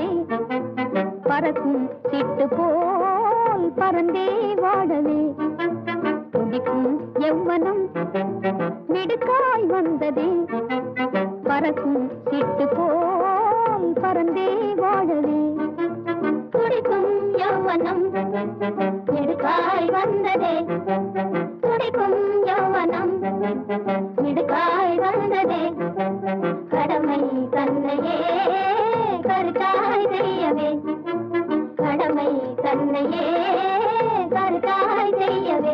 வந்ததே பறக்கும் சிட்டு போல் பறந்தே வாழவே துடிக்கும் எவ்வனம் மிடுக்காய் வந்ததே பறக்கும் சிட்டு போல் பறந்தே வாழவே துடிக்கும் யௌவனம் மிடுக்காய் வந்ததே துடிக்கும் யௌவனம் மிடுக்காய் வந்ததே கடமை தன்னையே கருத்தாய் செய்யவே கடமை தன்னையே கருத்தாய் செய்யவே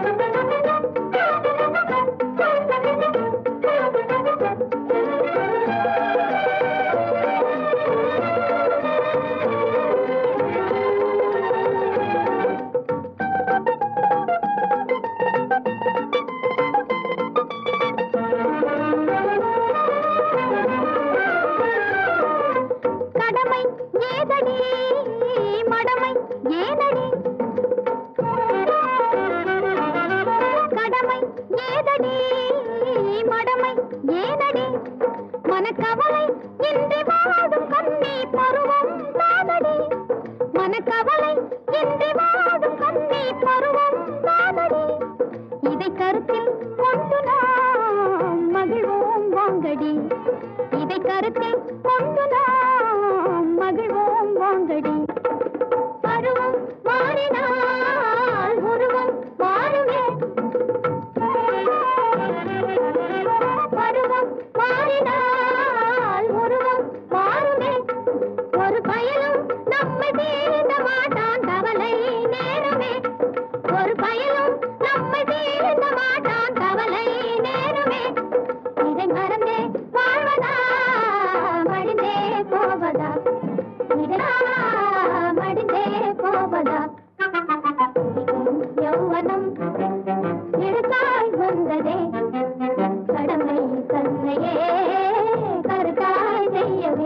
கடமை ஏதடி மடமை ஏனடி கடமை ஏதடி மடமை ஏனடி மனக்கவலை இன்றி வாடும் கண்ணி பருவம் தானடி மனக்கவலை இன்றி வாடும் கண்ணி பருவம் தானடி இதை கருத்தில் கொண்டு நாம் மகிழ்வோம் வாங்கடி இதை கருத்தில் கொண்டு நாம் மகிழ்வோம் வாங்கடி பருவம் மாறினால் உருவம் மாறுமே பருவம் மாறினால் உருவம் மாறுமே ஒரு பயலும் நம்மை தீண்ட மாட்டான் கவலை நேருமே ஒரு பயலும் நம்மை தீண்ட மாட்டான் கவலை நேருமே இதை மறந்தே வாழ்வதா மடிந்தே போவதா இதை மடிந்தே போவதா யௌவனம் இழுக்காய் வந்ததே கடமை தன்னையே கருத்தாய் செய்யவே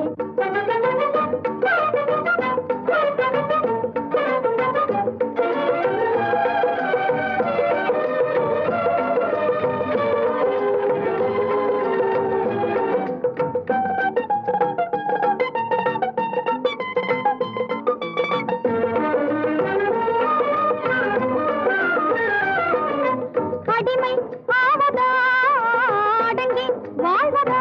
அடிமை ஆவதா அடங்கி வாழ்வதா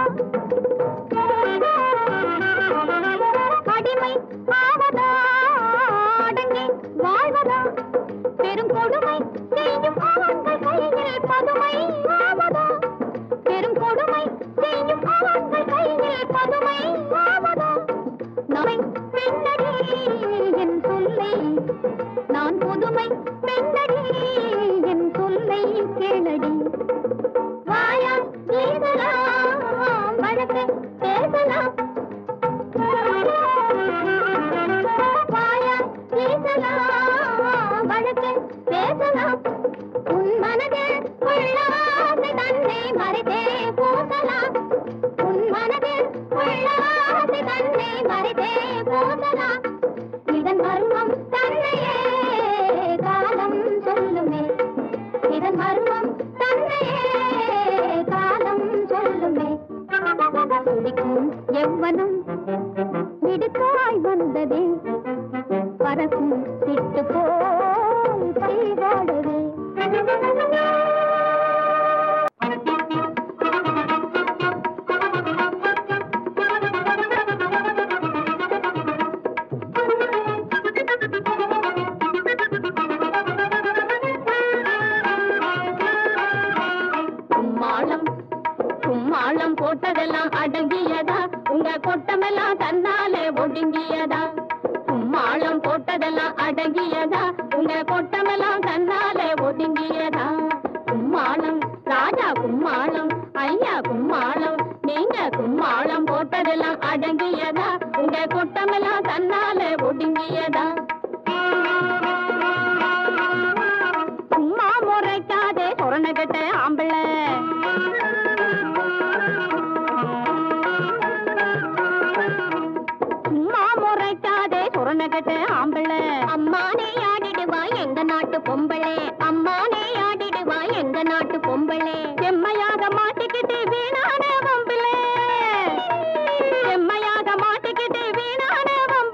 அடிமை ஆவதா அடங்கி வாழ்வதா பெரும் கொடுமை செய்யும் ஆண்கள் கையில் பதுமை ஆவதா பெரும் கொடுமை செய்யும் ஆண்கள் கையில் பதுமை ஆவதா நாய் பெண்ணடி என் சொல்லை நான் புதுமை பெண்ணடி என் சொல்லை கேளடி வாயால் பேசலாம் வழக்கு பேசலாம் வாயால் பேசலாம் வழக்கு பேசலாம் உன் மனதில் உள்ள ஆசை தன்னை மறைத்தே பூசலாம் உன் மனதில் உள்ள ஆசை தன்னை மறைத்தே பூசலாம் இதன் மர்மம் தன்னையே காலம் சொல்லுமே இதன் மர்மம் தன்னையே காலம் சொல்லுமே துடிக்கும் எவ்வனம் மிடுக்காய் வந்ததே பறக்கும் சிட்டு போல் பைவாடவே கும்மாளம் கும்மாளம் போட்டதெல்லாம் அடங்கியதா உங்க கொட்டமெல்லாம் தன்னாலே ஒடுங்கியதா கும்மாளம் போட்டதெல்லாம் அடங்கியதா உங்க கொட்டமெல்லாம் தன்னாலே ஒடுங்கியதா கும்மாளம் ராஜா கும்மாளம் ஐயா கும்மாளம் நீங்க கும்மாளம் போட்டதெல்லாம் அடங்கியதா உங்க கொட்டமெல்லாம் தன்னாலே ஒடுங்கியதா சும்மா முறைக்காதே சொரண கட்ட ஆம்பளை சும்மா முறைக்காதே சொரண கட்ட ஆம்பளை அம்மானே ஆடிடுவா எங்க நாட்டு பொம்பளே அம்மானே ஆடிடுவா எங்க நாட்டு பொம்பளே செம்மையாக மாட்டிக்கிட்டு வீணான வம்பிலே செம்மையாக மாட்டிக்கிட்டு வீணான வம்பிலே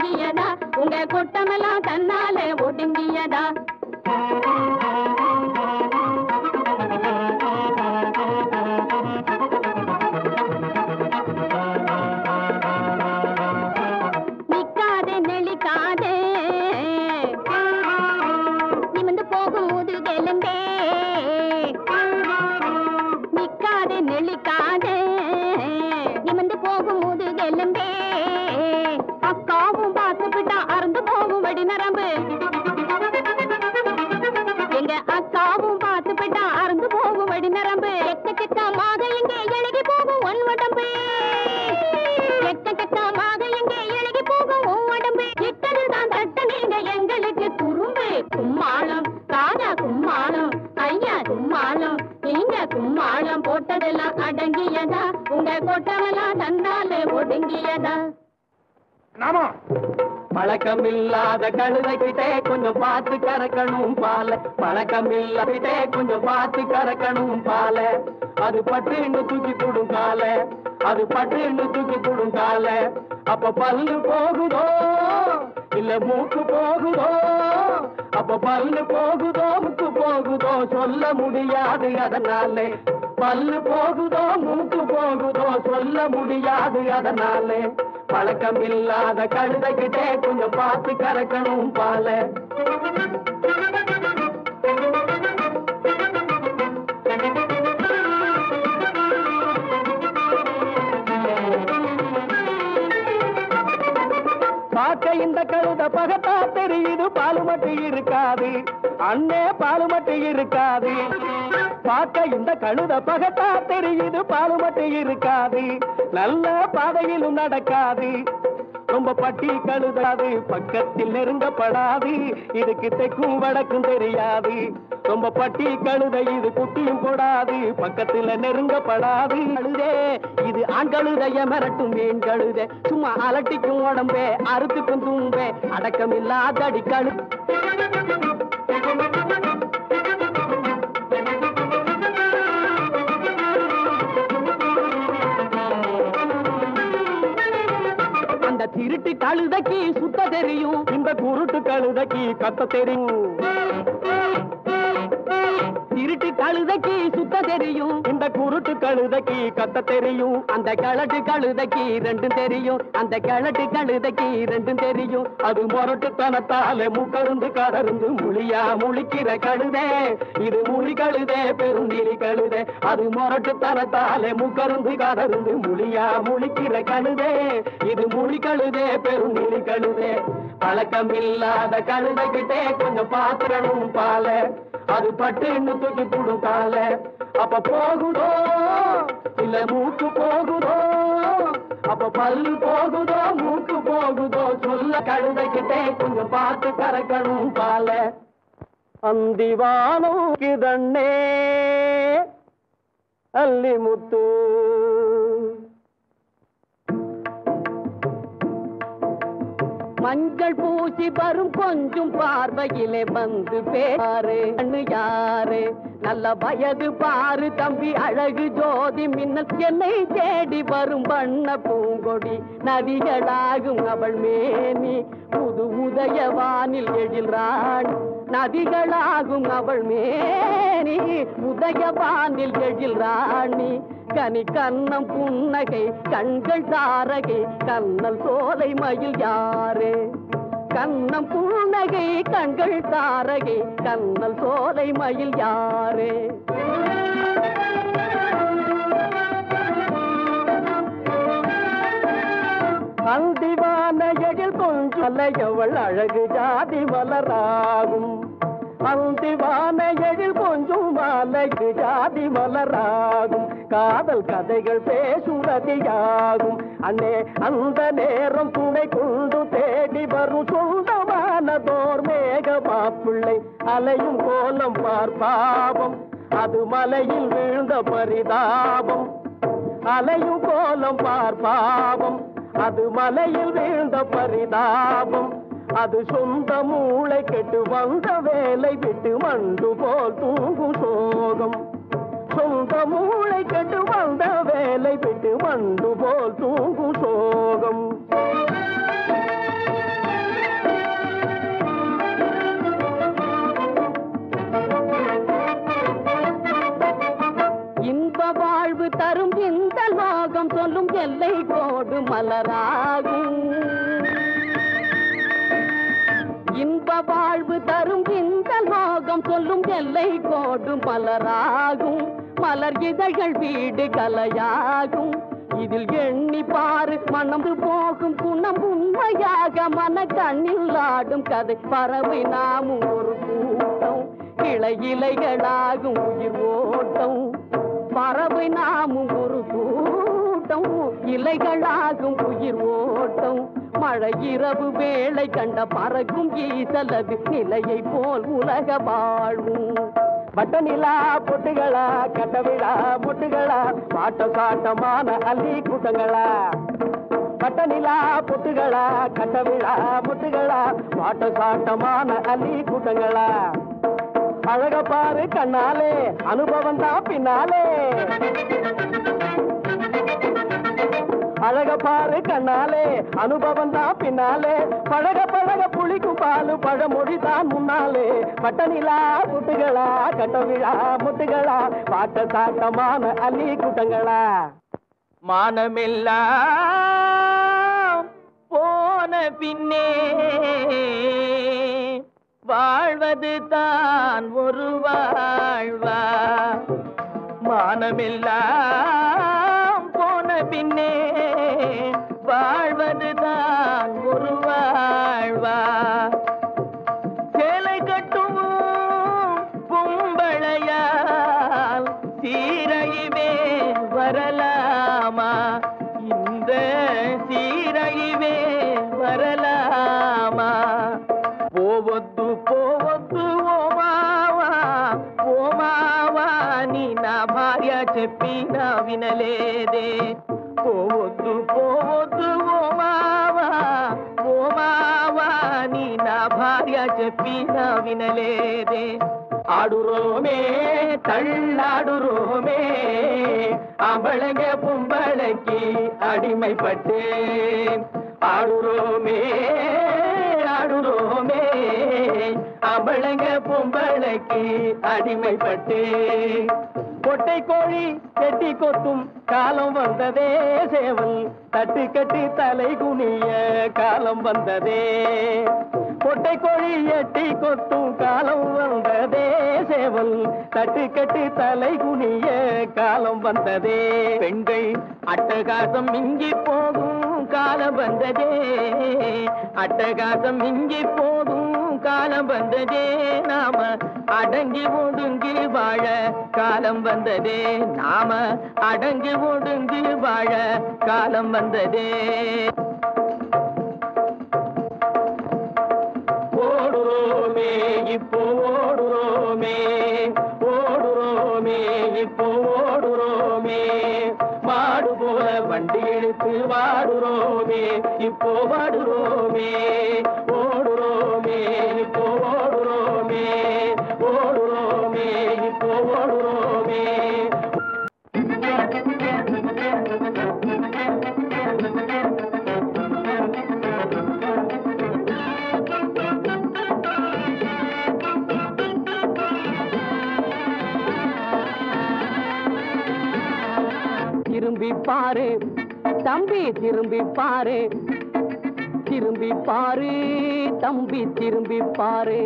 அடங்கியதா உங்க கொட்டமெல்லாம் தன்னாலே ஒடுங்கியதா நிக்காதே நெளிக்காதே நிமிந்து போகும் முதுகெலும்பே நிக்காதே நெளிக்காதே நிமிந்து போகும் முதுகெலும்பே அக்காவும் பார்த்து விட்டா அறந்து போகும் வடி நரம்பு எங்க அக்காவும் பார்த்து விட்டா அறந்து போகும் வடி நரம்பு எக்கச்சக்கமாக எங்கே எழுகி போகும் உன் உடம்பு எக்கச்சக்கமாக எங்கே எழுகி போகும் உன் உடம்பு இட்டதில் தான் தட்ட நீங்க எங்களுக்கு குறும்பு கும்மாளம் காதா கும்மாளம் ஐயா கும்மாளம் நீங்க கும்மாளம் போட்டதெல்லாம் அடங்கியதா உங்க கொட்டமெல்லாம் தன்னாலே ஒடுங்கியதா நாமா பழக்கமில்லாத கழுதைகிட்டே கொஞ்சம் பார்த்து கறக்கணும் பால பழக்கமில்லாதே கொஞ்சம் பார்த்து கறக்கணும் பால அது பட்டுன்னு தூக்கி போடும் கால அது பட்டுன்னு தூக்கி போடும் கால அப்ப பல்லு போகுதோ இல்ல மூக்கு போகுதோ அப்ப பல்லு போகுதோ மூக்கு போகுதோ சொல்ல முடியாது அதனாலே பல்லு போகுதோ மூக்கு போகுதோ சொல்ல முடியாது அதனாலே பழக்கம் இல்லாத கழுதைகிட்டே கொஞ்சம் பார்த்து கறக்கணும் பால பார்க்க இந்த கழுத பகத்தா தெரியுது பாலு மட்டும் இருக்காது அண்ணே பாலு மட்டும் இருக்காது பார்க்க இந்த கழுத பகத்தா தெரியுது பாலு மட்டும் இருக்காது நல்ல பாதையிலும் நடக்காது ரொம்ப பட்டி கழுதாது பக்கத்தில் நெருங்கப்படாது இதுக்கு தெக்கும் வடக்கும் தெரியாது ரொம்ப பட்டி கழுதை இது குட்டியும் போடாது பக்கத்துல நெருங்கப்படாது கழுதே இது ஆண் கழுதைய மிரட்டும் மீன் கழுதை சும்மா அலட்டிக்கும் உடம்பே அறுத்துக்கும் தும்பே அடக்கம் இல்லாத அடி கழு அந்த திருட்டு கழுதைக்கு சுத்த தெரியும் இந்த குருட்டு கழுதைக்கு கத்த தெரியும் திருட்டு கழுதைக்கு சுத்த தெரியும் இந்த குருட்டு கழுதைக்கு கத்த தெரியும் அந்த கிழட்டு கழுதைக்கு ரெண்டும் தெரியும் அந்த கிழட்டு கழுதைக்கு ரெண்டும் தெரியும் அது முரட்டுத்தனத்தால முக்கருந்து கடருந்து முழியா முழிக்கிற கழுதே இது முழி கழுதே பெருந்திலி கழுதே அது முரட்டுத்தனத்தால முக்கருந்து கடருந்து முழியா முழிக்கிற கழுதே இது முழி கழுதே பெருந்திலி கழுதே பழக்கம் இல்லாத கழுதைகிட்டே கொஞ்சம் பாத்திரணும் பால அது பட்டுன்னு தூக்கி போடும் கால அப்ப போகுதோ இல்ல மூக்கு போகுதோ அப்ப பல்லு போகுதோ மூக்கு போகுதோ சொல்ல கழுதைகிட்டே கொஞ்சம் பார்த்து கறக்கணும் பால அந்திவானம் கிதண்ணே அல்லி முத்து மஞ்சள் பூசி வரும் கொஞ்சம் பார்வையிலே வந்து பேரு கண்ணு யாரு நல்ல வயது பாரு தம்பி அழகு ஜோதி மின்னல் என்னை தேடி வரும் வண்ண பூங்கொடி நதிகளாகும் அவள் மேனி புது உதயவானில் எழில் ராணி நதிகளாகும் அவள் மேனி உதயவானில் எழில் ராணி கனி கண்ணம் புன்னகை கண்கள் தாரகை கண்ணல் சோலை மயில் யாரே கண்ணம் புன்னகை கண்கள் தாரகை கண்ணல் சோலை மயில் யாரே அந்திவான எழில் கொஞ்சம் அலையவள் அழகு ஜாதி மலராகும் அந்திவான எழில் கொஞ்சம் அழகு ஜாதி மலராகும் காதல் கதைகள் பேசுறதியாகும் அண்ணே அந்த நேரம் துணை கொண்டு தேடி வரும் சொந்தமானதோர் மேக மாப்பிள்ளை அலையும் கோலம் பார்ப்பாவம் அது மலையில் வீழ்ந்த பரிதாபம் அலையும் கோலம் பார்ப்பாவம் அது மலையில் வீழ்ந்த பரிதாபம் அது சொந்த மூளை கெட்டு வந்த வேலை விட்டு மண்டு போல் தூங்கும் சோகம் சொந்த மூளை கெட்டு வந்த வேலை விட்டு மண்டு போல் தூங்கும் சோகம் லோகம் சொல்லும் எல்லை கோடு மலராகும் இன்ப வாழ்வு தரும் இந்த லோகம் சொல்லும் எல்லை கோடு மலராகும் மலர் இதழ்கள் வீடு கலையாகும் இதில் எண்ணி பாரு மணந்து போகும் குணம் உண்மையாக மன கண்ணில் ஆடும் கதை பறவை நாமும் ஒரு கூட்டம் இலை இலைகளாகும் உயிர் ஓட்டம் பறவை நாமும் ஒரு கூட்டம் இலைகளாகும் உயிர் ஓட்டம் மழை இரவு வேளை கண்ட பறக்கும் ஈசலது நிலையை போல் உலக வாழ்வும் வட்ட நிலா பொட்டுகளா கட்ட விழா முட்டுகளா பாட்ட சாட்டமான அள்ளி கூட்டங்களா வட்ட நிலா பொட்டுகளா கட்ட விழா முட்டுகளா பாட்ட சாட்டமான அள்ளி கூட்டங்களா அழக பாரு கண்ணாலே அனுபவம் தான் பின்னாலே அழக பாரு கண்ணாலே அனுபவம் தான் பின்னாலே பழக பழக புளிக்கும் பாலு பழமொழி தான் முன்னாலே பட்ட நிலா முட்டுகளா கட்ட விழா முட்டுகளா பாட்ட சாட்டமான அள்ளி கூட்டங்களா மானமெல்லாம் போன பின்னே வாழ்வது தான் ஒரு வாழ்வா மானமெல்லாம் போன பின்னே வாழ்வது தான் ஒரு வாழ்வா சேலை கட்டும் பொம்பளையால் சீரையுமே வரலாமா இந்த சீரையுமே வரலாமா పోవద్దు పోవద్దు ఓ మావా ఓ మావా నీ నా భార్య చెప్పినా వినలేదే పోవద్దు పోవద్దు ఓ మావా ఓ మావా నీ నా భార్య చెప్పినా వినలేదే ஆடுறோமே தள்ளாடுறோமே அம்பளங்க பொம்பளைக்கு அடிமைப்பட்டேன் ஆடுறோமே ஆடுறோமே அம்பளங்க பொம்பளைக்கு அடிமைப்பட்டேன் கொட்டை கோழி கெட்டி கொத்தும் காலம் வந்ததே சேவல் தட்டு கட்டி தலை குனிய காலம் வந்ததே கொட்டை கோழி எட்டி கொத்தும் காலம் வந்ததே சேவல் தட்டு கட்டி தலை குனிய காலம் வந்ததே பெண்கள் அட்டகாசம் மிஞ்சி போகும் காலம் வந்ததே அட்டகாசம் மிஞ்சி போகும் காலம் வந்ததே நாம அடங்கி ஒடுங்கி வாழ காலம் வந்ததே நாம அடங்கி ஒடுங்கி வாழ காலம் வந்ததே ஓடுறோமே இப்போ ஓடுறோமே ஓடுறோமே இப்போ ஓடுறோமே மாடு போல வண்டி இழுத்து வாடுறோமே இப்போ வாடுறோமே ஓடுறோமே இப்போ ஓடுறோமே ஓடுறோமே இப்போ ஓடுறோமே திரும்பி பாரு தம்பி திரும்பி பாரு திரும்பி பாரு தம்பி திரும்பி பாரு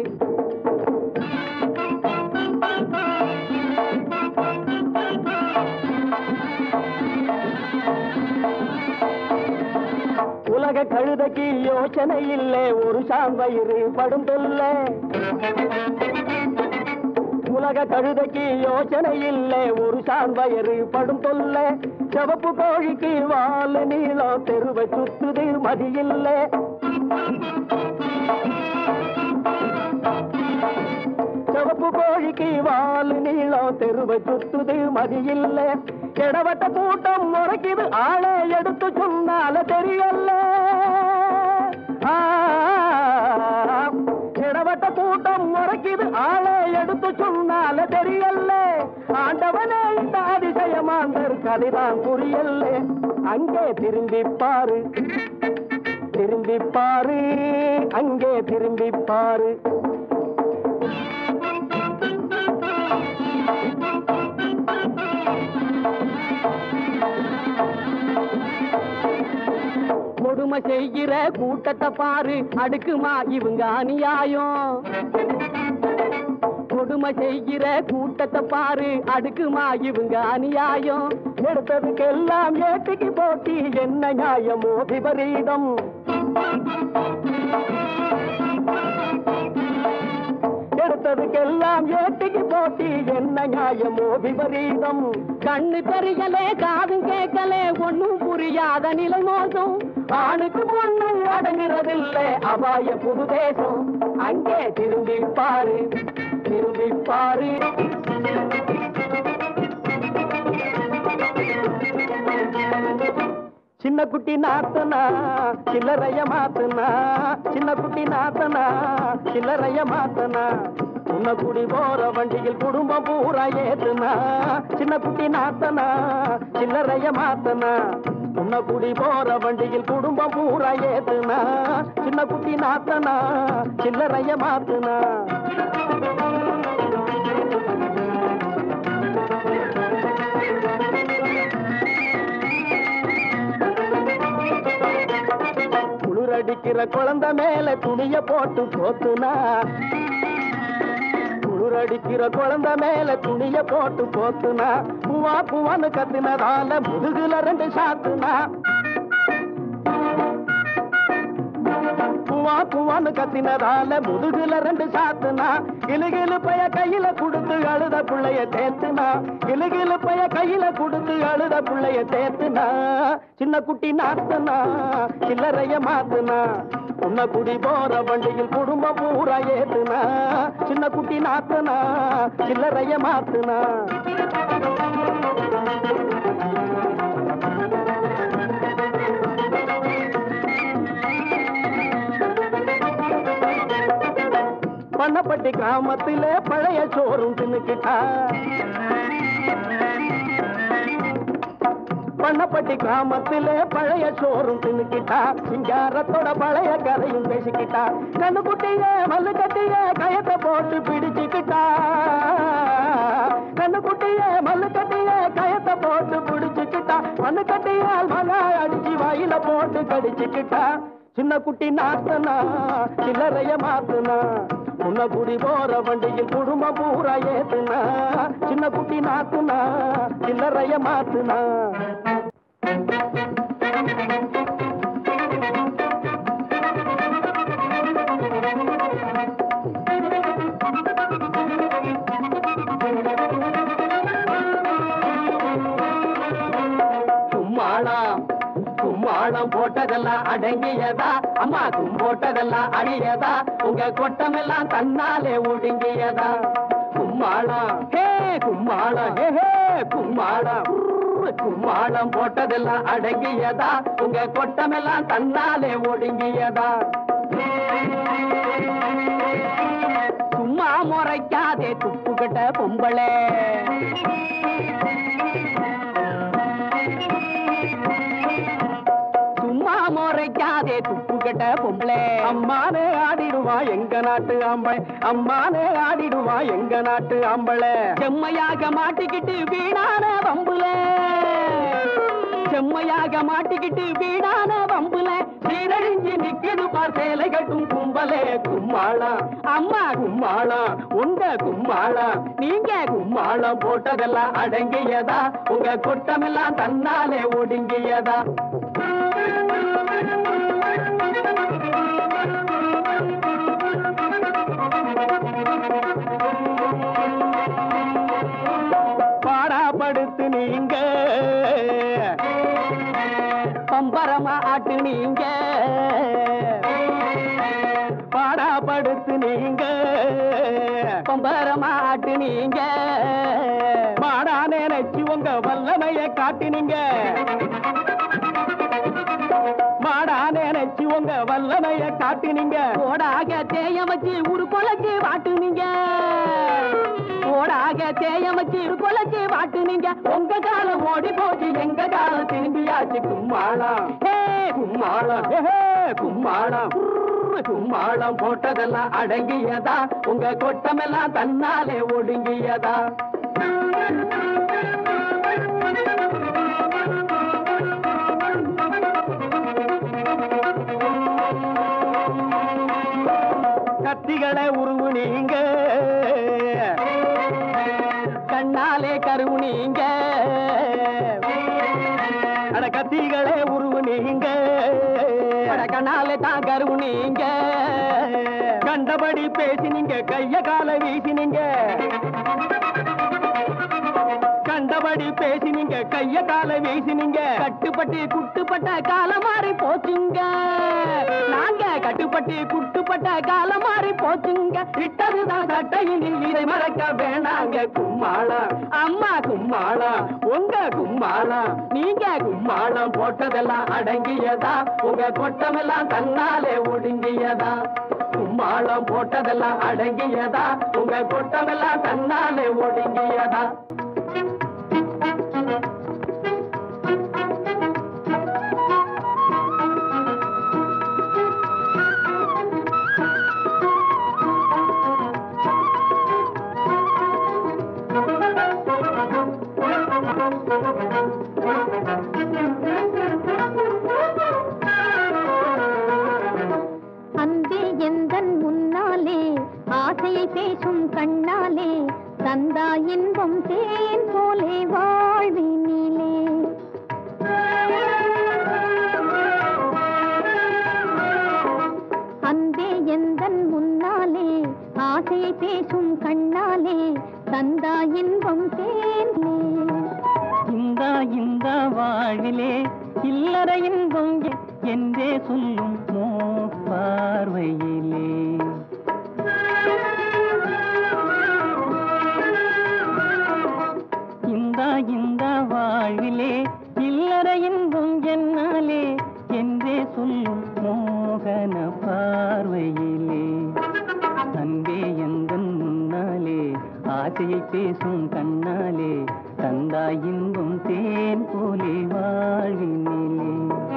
உலக கழுதைக்கு யோசனை இல்லை ஒரு சாம்பயிறு படும் தொல்லை உலக கழுதைக்கு யோசனை இல்லை ஒரு சாம்பயரு படும் தொல்லை சிவப்பு கோழிக்கு வால் நீளம் தெருவை சுத்துது மதியில்லை சிவப்பு கோழிக்கு வால் நீளம் தெருவை சுத்துது மதியில்லை இடவட்ட கூட்டம் முறைக்குது ஆளை எடுத்து சொன்னால தெரியல ஆ, இடவட்ட கூட்டம் முறைக்குது ஆளை எடுத்து சொன்னால தெரியல ஆண்டவனே இந்த அதிசயமாந்தர் கதைதான் புரியல அங்கே திரும்பி பாரு திரும்பி பாரு அங்கே திரும்பி பாரு கொடுமை செய்கிற கூட்டத்தை பாரு அடுக்குமா இவங்க அநியாயம் கொடுமை செய்கிற கூட்டத்தை பாரு அடுக்குமா இவங்க அநியாயம் எடுத்ததுக்கெல்லாம் ஏட்டிக்கு போட்டி என்ன நியாயமோ விபரீதம் எடுத்ததுக்கெல்லாம் ஏட்டிக்கு போட்டி என்ன நியாயமோ விபரீதம் கண்ணு தெரியலே காதும் கேட்கலே ஒண்ணும் புரியாத நிலை மோசம் ஆணுக்கு பொண்ணு அடங்குறதில்லை அபாய புது தேசம் அங்கே திரும்பி பாரு திரும்பி பாரு சின்ன குட்டி நாத்தனா சில்லறைய மாத்தனா சின்ன குட்டி நாத்தனா சில்லறைய மாத்தனா உன்ன குடி போற வண்டியில் குடும்பம் பூரா ஏத்துனா சின்ன குட்டி நாத்தனா சில்லறைய மாத்தனா உன்ன குடி போற வண்டியில் குடும்பம் பூரா ஏத்துனா சின்ன குட்டி நாத்தனா சில்லறைய மாத்துனா குளிரடிக்கிற குழந்தை மேல துணிய போட்டு போத்துனா குளிரடிக்கிற குழந்தை மேல துணிய போட்டு போத்துனா பூவா பூவான்னு கத்துனதால முதுகுல ரெண்டு சாத்துனா பூவா பூவான்னு கத்தினதால முதுகுல ரெண்டு சாத்துனா கிளுகிளு பைய கையில கொடுத்து அழுத புள்ளைய தேத்துனா கிளுகிளு பைய கையில கொடுத்து அழுத புள்ளைய தேத்துனா சின்ன குட்டி நாத்துனா சில்லறைய மாத்துனா உன்ன குடி போற வண்டியில் குடும்பம் பூரா ஏத்துனா சின்ன குட்டி நாத்துனா சில்லறைய மாத்துனா பண்ணப்பட்டி கிராமத்தில பழைய சோறும் தின்னுக்கிட்டா பண்ணப்பட்டி கிராமத்தில பழைய சோறும் தின்னுக்கிட்டா சிங்காரத்தோட பழைய கதையும் பேசிக்கிட்டா கண்ணு குட்டிய மல்லு கட்டிய கயத்தை போட்டு பிடிச்சுக்கிட்டா கண்ணு குட்டிய மல்லு கட்டிய கயத்தை போட்டு பிடிச்சுக்கிட்டா மண்ணு கட்டியால் மன அடிச்சு வாயில போட்டு கடிச்சுக்கிட்டா சின்ன குட்டி நாத்தனா சில்லறைய மாத்துனா உன்ன குடி போற வண்டியில் குடும்பம் பூரா ஏத்துனா சின்ன குட்டி நாத்துனா சில்லறைய மாத்துனா கும்மாளம் கும்மாளம் போட்டதெல்லாம் அடங்கியதா அம்மா கும் போட்டதெல்லாம் அழியதா உங்க கொட்டமெல்லாம் தன்னாலே ஒடுங்கியதா கும்மாளம் ஹே கும்மாளம் ஹே ஹே கும்மாளம் உர்ரு, கும்மாளம் போட்டதெல்லாம் அடங்கியதா உங்க கொட்டமெல்லாம் தன்னாலே ஒடுங்கியதா சும்மா முறைக்காதே துப்புக்கிட்ட பொம்பளே சும்மா முறைக்காதே துப்புக்கிட்ட பொம்பளே அம்மானே ஆடிடுவா எங்க நாட்டு ஆம்பளை அம்மானே ஆடிடுவா எங்க நாட்டு ஆம்பளை செம்மையாக மாட்டிக்கிட்டு வீணான வம்புல செம்மையாக மாட்டிக்கிட்டு வீணான வம்புல சீரழிஞ்சு நிக்கிது பார் சேலை கட்டும் கும்பலே கும்மாளா அம்மா கும்மாளா உண்ட கும்மாளா நீங்க கும்மாளம் போட்டதெல்லாம் அடங்கியதா உங்க கொட்டமெல்லாம் தன்னாலே ஒடுங்கியதா பாடாப்படுத்து நீங்க பம்பரமா ஆட்டு நீங்க பாடாப்படுத்து நீங்க பம்பரமா ஆட்டு நீங்க மாடா நினைச்சு உங்க வல்லமைய காட்டினீங்க மாடா நினைச்சு உங்க வல்லமைய காட்டினீங்க ஓடாக தேய வச்சு ஒரு கொலைச்சு வாட்டுனீங்க ஓடாக தேய வச்சு ஒரு கொலைச்சு வாட்டுனீங்க உங்க காலம் ஓடி போச்சு எங்க காலம் திரும்பியாச்சு கும்மாளம் ஹே கும்மாளம் ஹே, ஹே, கும்மாளம் உர்ரு, கும்மாளம் போட்டதெல்லாம் அடங்கியதா உங்க கொட்டமெல்லாம் தன்னாலே ஒடுங்கியதா கத்திகளை உருவு நீங்க கண்ணாலே கருவுனீங்க அட கத்திகளே உருவு நீங்க அட கண்ணாலே தான் கருவுனீங்க கண்டபடி பேசினீங்க கைய கால வீசினீங்க கண்டபடி பேசினீங்க கைய கால வீசினீங்க கட்டுப்பட்டு குட்டுப்பட்ட காலம் மாறி போச்சுங்க நாங்க கட்டுப்பட்டு குட்டுப்பட்ட காலம் மாறி போச்சுங்க இட்டதுதான் சட்டையில் இதை மறக்க வேணாங்க கும்மாளம் அம்மா கும்மாளம் உங்க கும்மாளம் நீங்க கும்மாளம் போட்டதெல்லாம் அடங்கியதா உங்க கொட்டமெல்லாம் தன்னாலே ஒடுங்கியதா கும்மாளம் போட்டதெல்லாம் அடங்கியதா உங்க கொட்டமெல்லாம் தன்னாலே ஒடுங்கியதா அன்பே எந்தன் முன்னாலே ஆசையை பேசும் கண்ணாலே தந்தா இன்பம் தேன் போலே வாழ்வினிலே அன்பே எந்தன் முன்னாலே ஆசையை பேசும் கண்ணாலே தந்தா இன்பம் தேனே இந்த இந்த வாழ்விலே இல்லற இன்பம் எ- என்றே சொல்லும் மோ பார்வையிலே இந்த இந்த வாழ்விலே இல்லற இன்பம் என்னாலே என்றே சொல்லும் மோகன பார்வையிலே அன்பே எந்தன் முன்னாலே ஆசையை பேசும் கண்ணாலே தந்தாய் இன்பம் தேன் போலே வாழ்வினிலே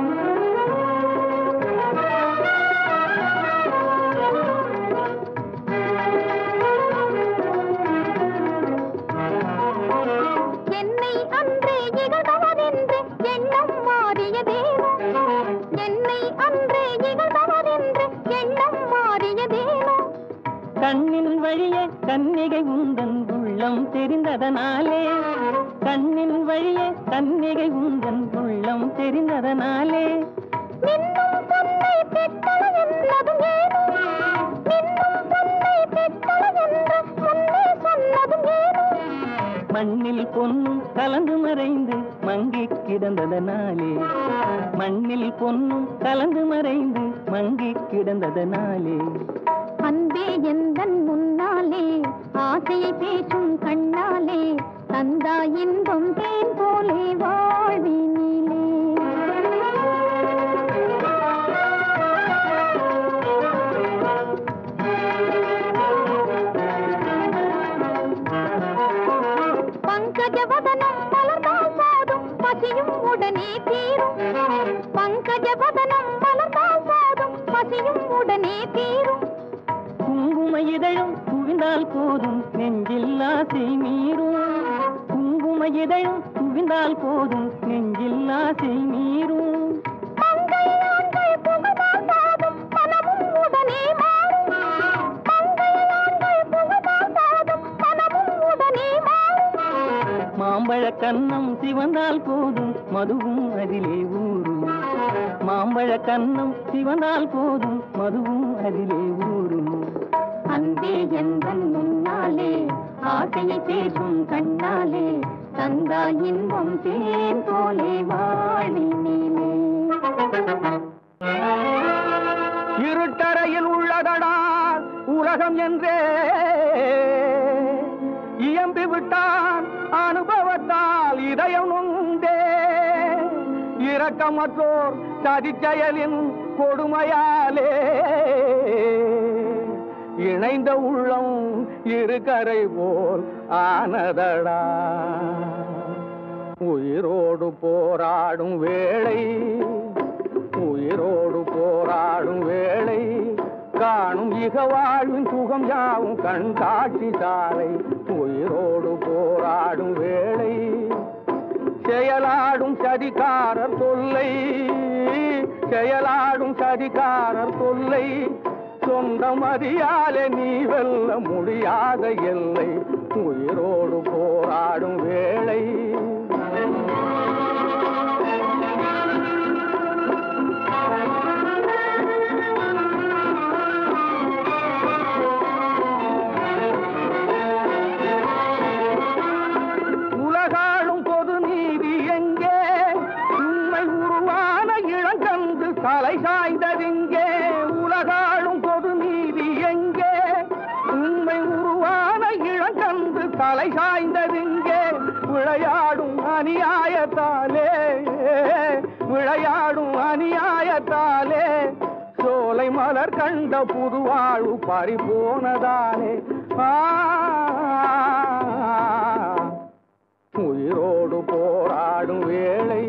என்னை அன்றே இகழ்பவரென்று எண்ணம் மாறியதேனோ என்னை அன்றே இகழ்பவரென்று எண்ணம் மாறியதேனோ கண்ணின் வழியே கன்னிகை உந்தன் உள்ளம் தெரிந்ததனாலே கண்ணின் வழியே கன்னிகை உந்தன் உள்ளம் தெரிந்ததனாலே மின்னும் பொன்னை பெற்றள என்னதும் ஏனோ மின்னும் பொன்னை பெற்றள என்று முன்னே சொன்னதும் ஏனோ மண்ணில் பொன்னும் கலந்து மறைந்து மங்கி கிடந்ததனாலே மண்ணில் பொன்னும் கலந்து மறைந்து மங்கி கிடந்ததனாலே அன்பே எந்தன் முன்னாலே ஆசையை பேசும் கண்ணாலே தந்தா இன்பம் தேன் போலே வாழ்வினிலே பங்கஜவதனம் மலர்ந்தால் போதும் பசியும் உடனே தீரும் பங்கஜவதனம் மலர்ந்தால் போதும் பசியும் உடனே தீரும் குங்கும இதழும் குவிந்தால் போதும் நெஞ்சில் ஆசை மீறும் குங்கும இதழும் குவிந்தால் போதும் நெஞ்சில் ஆசை மீறும் மங்கை ஆண்கள் புகழால் போதும் மனமும் உடனே மாறும் மங்கை ஆண்கள் புகழால் போதும் மனமும் உடனே மாறும் மாம்பழ கன்னம் சிவந்தால் போதும் மதுவும் அதிலே ஊறும் மாம்பழ கன்னம் சிவந்தால் போதும் மதுவும் அதிலே ஊறும் அன்பே எந்தன் முன்னாலே ஆசையை பேசும் கண்ணாலே தந்தா இன்பம் தேன் போலே வாழினிலே இருட்டறையில் உள்ளதடா உலகம் என்றே இயம்பி விட்டான் அனுபவத்தால் இதயம் நொந்தே இரக்கமற்றோர் சதிச்செயலின் கொடுமையாலே இணைந்த உள்ளம் இருக்கரை போல் ஆனதடா உயிரோடு போராடும் வேளை உயிரோடு போராடும் வேளை காணும் இக வாழ்வின் சுகம் யாவும் கண் காட்சி சாலை உயிரோடு போராடும் வேளை செயலாடும் சதிகாரர் தொல்லை செயலாடும் சதிகாரர் தொல்லை சொந்த மதியாலே நீ வெல்ல முடியாத எல்லை உயிரோடு போராடும் வேளை உலகாளும் பொது நீதி எங்கே உண்மை உருவான இளங்கன்று தலை சாய்ந்ததிங்கே உலகாளும் பொது நீதி எங்கே உண்மை உருவான இளங்கன்று தலை சாய்ந்ததிங்கே விளையாடும் அநியாயத்தாலே விளையாடும் அநியாயத்தாலே சோலை மலர் கண்ட புதுவாழ்வு பறிபோனதாலே ஆ உயிரோடு போராடும் வேளை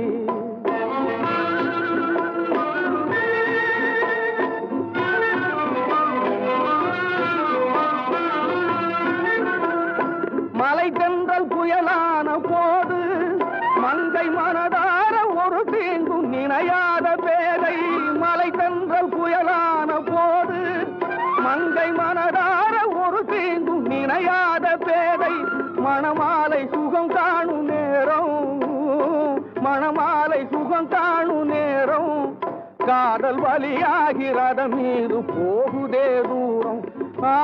மலை தென்றல் புயலான போது மங்கை மனதார ஒரு தீங்கும் நினையாத பேதை மலை தென்றல் புயலான போது மங்கை மனதார ஒரு தீங்கும் நினையாத பேதை மணமாலை சுகம் காணும் நேரம் மணமாலை சுகம் காணும் நேரம் காதல் வழியாகி ரதம் மீது போகுதே தூரம் ஆ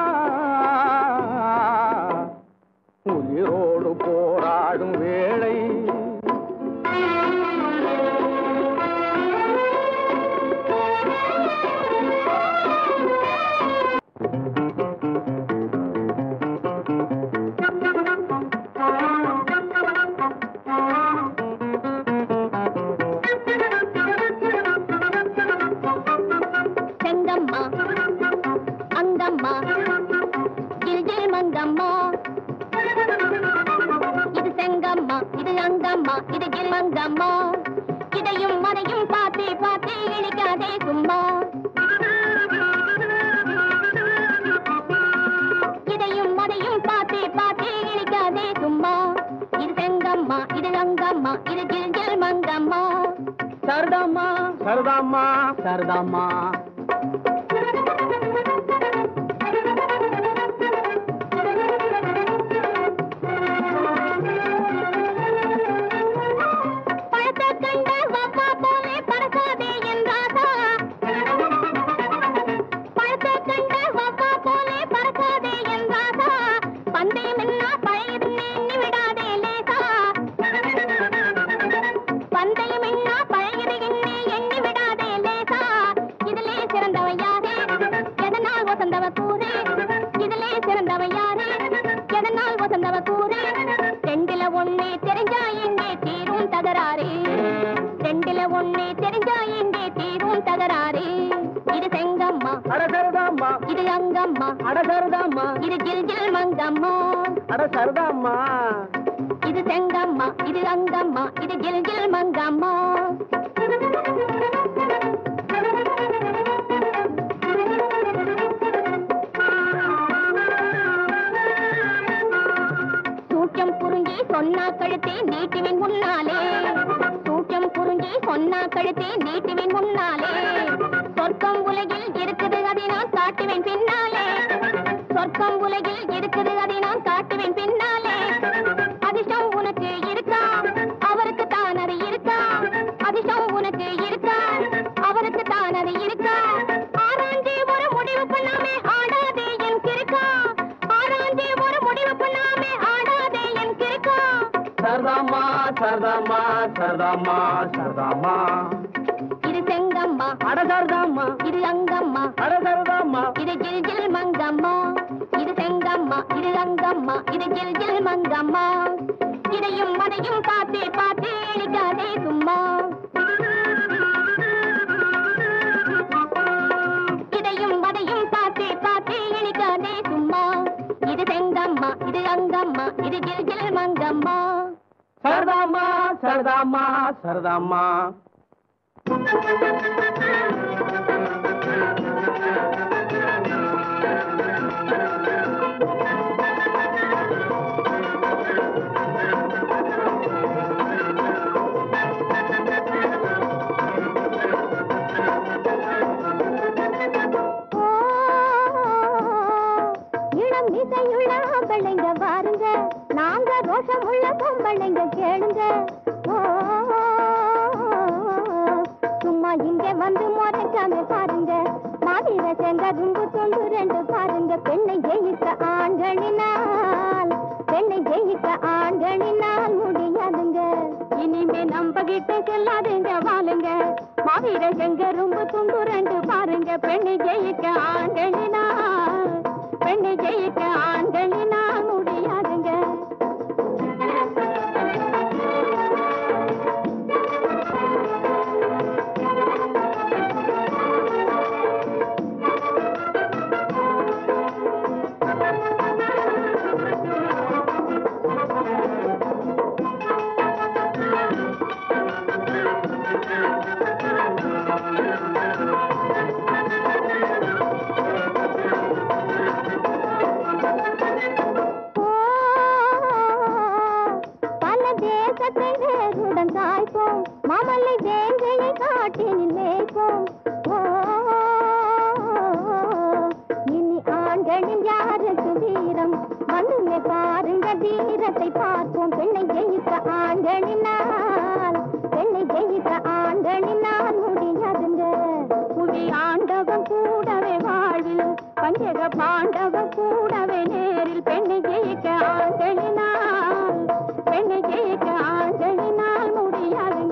உயிரோடு போராடும் வேளை செங்கம்மா அங்கம்மா ஜில் ஜில் மங்கம்மா இது செங்கம்மா இது அங்கம்மா இது ஜில் மங்கம்மா இதையும் மதையும் பார்த்து பார்த்து இழிக்காதே சும்மா இதையும் மதையும் பார்த்து பார்த்து இழிக்காதே சும்மா இது செங்கம்மா இது அங்கம்மா இது ஜில் ஜில் மங்கம்மா சரதாம்மா சரதாம்மா சரதாம்மா பழத்த கண்ட வப்பா போலே பறக்காதே என்றாசா பழத்த கண்ட வப்பா போலே பறக்காதே என்றாசா பந்தயம் என்ன பழையது எண்ணி விடாதே லேசா பந்தயம் என்ன பழையது எண்ணி எண்ணி விடாதே லேசா இதிலே சிறந்தவ யாரே எதனால் வசந்தவ கூறு இதிலே சிறந்தவ யாரே எதனால் வசந்தவ கூறு ரெண்டுல ஒண்ணு தெரிஞ்சா எங்கே தீரும் தகராறு ரெண்டுல ஒண்ணு தெரிஞ்சா எங்கே தீரும் தகராறு இது செங்கம்மா அட சரதாம்மா இது அங்கம்மா அட சரதாம்மா இது ஜில் ஜில் மங்கம்மா அட சரதாம்மா இது செங்கம்மா இது அங்கம்மா இது ஜில் ஜில் மங்கம்மா சூட்சம் புரிஞ்சி சொன்னா கழுத்தே நீட்டுவின் முன்னாலே சூட்சம் புரிஞ்சி சொன்னா கழுத்தே நீட்டுவின் முன்னாலே சொர்க்கம் உலகில் இருக்குது அதை நான் காட்டுவேன் பின்னாலே சொர்க்கம் உலகில் இருக்குது அதை நான் காட்டுவேன் பின்னாலே அதிர்ஷ்டம் உனக்கு இருக்கா அவருக்கு தான் அது இருக்கா அதிர்ஷ்டம் உனக்கு இருக்கா அவருக்கு தான் அது இருக்கா ஆராய்ச்சி ஒரு முடிவு பண்ணாமே ஆடாதே என் கிறுக்கா ஆராய்ச்சி ஒரு முடிவு பண்ணாமே ஆடாதே என் கிறுக்கா சரதாம்மா சரதாம்மா சரதாம்மா சரதாம்மா இது செங்கம்மா அட சரதாம்மா இது அங்கம்மா அட சரதாம்மா இது ஜில் ஜில் மங்கம்மா இது செங்கம்மா இது அங்கம்மா இது ஜில் ஜில் மங்கம்மா இதையும் அதையும் பார்த்து பார்த்து எளிக்காதே சும்மா இதையும் அதையும் பார்த்து பார்த்து எளிக்காதே சும்மா இது செங்கம்மா இது அங்கம்மா இது ஜில் ஜில் மங்கம்மா சரதாம்மா சரதாம்மா சரதாம்மா ஓ முடியாம பாருங்க மாவீர செங்கரும்பு தொண்டு ரெண்டு பாருங்க பெண்ணை ஜெயிக்க ஆண்களினால் பெண்ணை ஜெயிக்க ஆண்களினால் முடியாதுங்க இனிமே நம்ப கிட்ட செல்லாதுங்க வாழுங்க மாவீர செங்கரும்பு துண்டு ரெண்டு பாருங்க பெண்ணை ஜெயிக்க ஆண்களினால் பெண்ணை ஜெயிக்க ஆண்களினால் முடியாதுங்க ஓ, பல தேசத்தை வேருடன் காய்ப்போம் மாமல்லை வேங்கையை காட்டினில் மேய்ப்போம் ஓ, இனி ஆண்களில் யாருக்கு வீரம் வந்துமே பாருங்க வீரத்தை பார்ப்போம் பெண்ணை ஜெயிக்க ஆண்களினால் பெண்ணை ஜெயிக்க ஆண்களினால் முடியாதுங்க புவி ஆண்டவன் கூடவே வாழ்வில் பஞ்சக பாண்டவன் கூடவே நேரில் பெண்ணை ஜெயிக்க ஆண்களினால் பெண்ணை ஜெயிக்க ஆண்களினால் முடியாதுங்க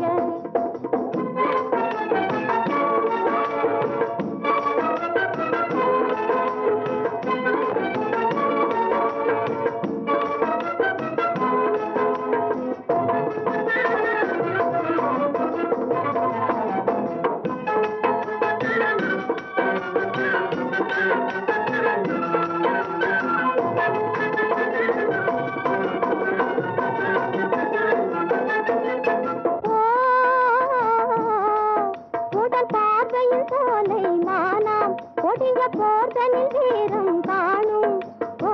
ஓ, முதல் பார்வையில் சோலை மானாம் கொடிய போர்தனில் வீரம் காணும் ஓ,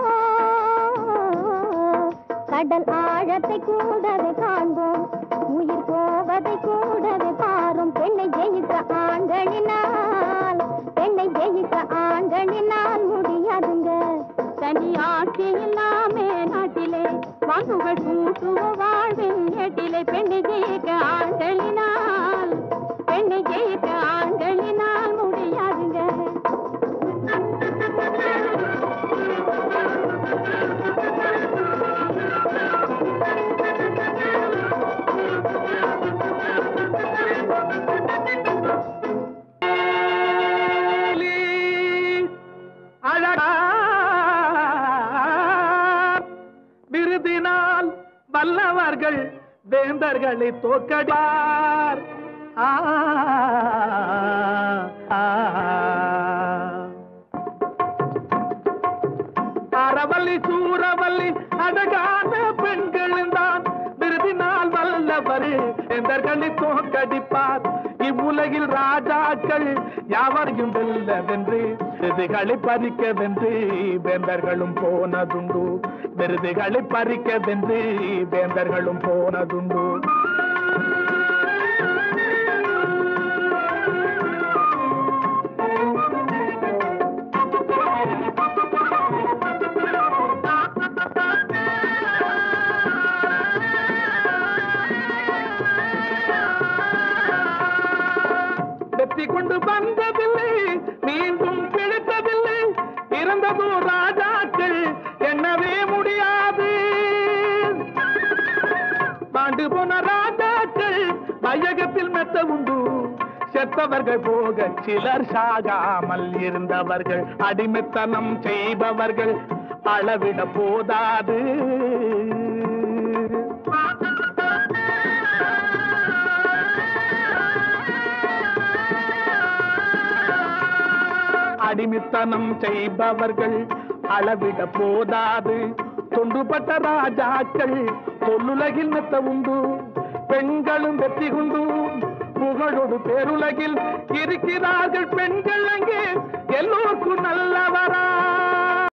கடல் ஆழத்தை கூடவே காண்போம் உயிர் போவதை கூடவே பாரும் பெண்ணை ஜெயிக்க ஆண்களினால் பெண்ணை ஜெயிக்க ஆண்களினால் முடியாதுங்க தனி ஆட்சி இல்லாமே நாட்டிலே வாங்குகள் கூட்டுவ வாழ்வின் ஏட்டிலே பெண்ணை ஜெயிக்க ஆண்களினால் பெண்ணை ஜெயிக்க ஆண்களினால் முடியாதுங்க அழகா விருதினால் வல்லவர்கள் வேந்தர்களை தோக்கடிப்பார் ஆ, ஆ, அறவல்லி சூரவல்லி அழகான பெண்களும் தான் விருதினால் வல்லவர் வேந்தர்களை தோக்கடிப்பார் இவ்வுலகில் ராஜாக்கள் யாவரையும் வெல்லவென்று விருதுகளை பறிக்கவென்று வேந்தர்களும் போனதுண்டு விருதுகளை பறிக்கவென்று வேந்தர்களும் போனதுண்டு வெற்றி கொண்டு வந்ததில்லை மீண்டும் பிழைத்ததில்லை இறந்ததோ ராஜாக்கள் எண்ணவே முடியாது பாண்டு போன ராஜாக்கள் வையகத்தில் மெத்த உண்டு செத்தவர்கள் போக சிலர் சாகாமல் இருந்தவர்கள் அடிமைத்தனம் செய்பவர்கள் அளவிட போதாது அடிமைத்தனம் செய்பவர்கள் அளவிட போதாது தொண்டுபட்ட ராஜாக்கள் தொல்லுலகில் மெத்த உண்டு பெண்களும் வெற்றி கொண்டு புகழோடு பேருலகில் இருக்கிறார்கள் பெண்கள் அங்கே எல்லோருக்கும் நல்லவரா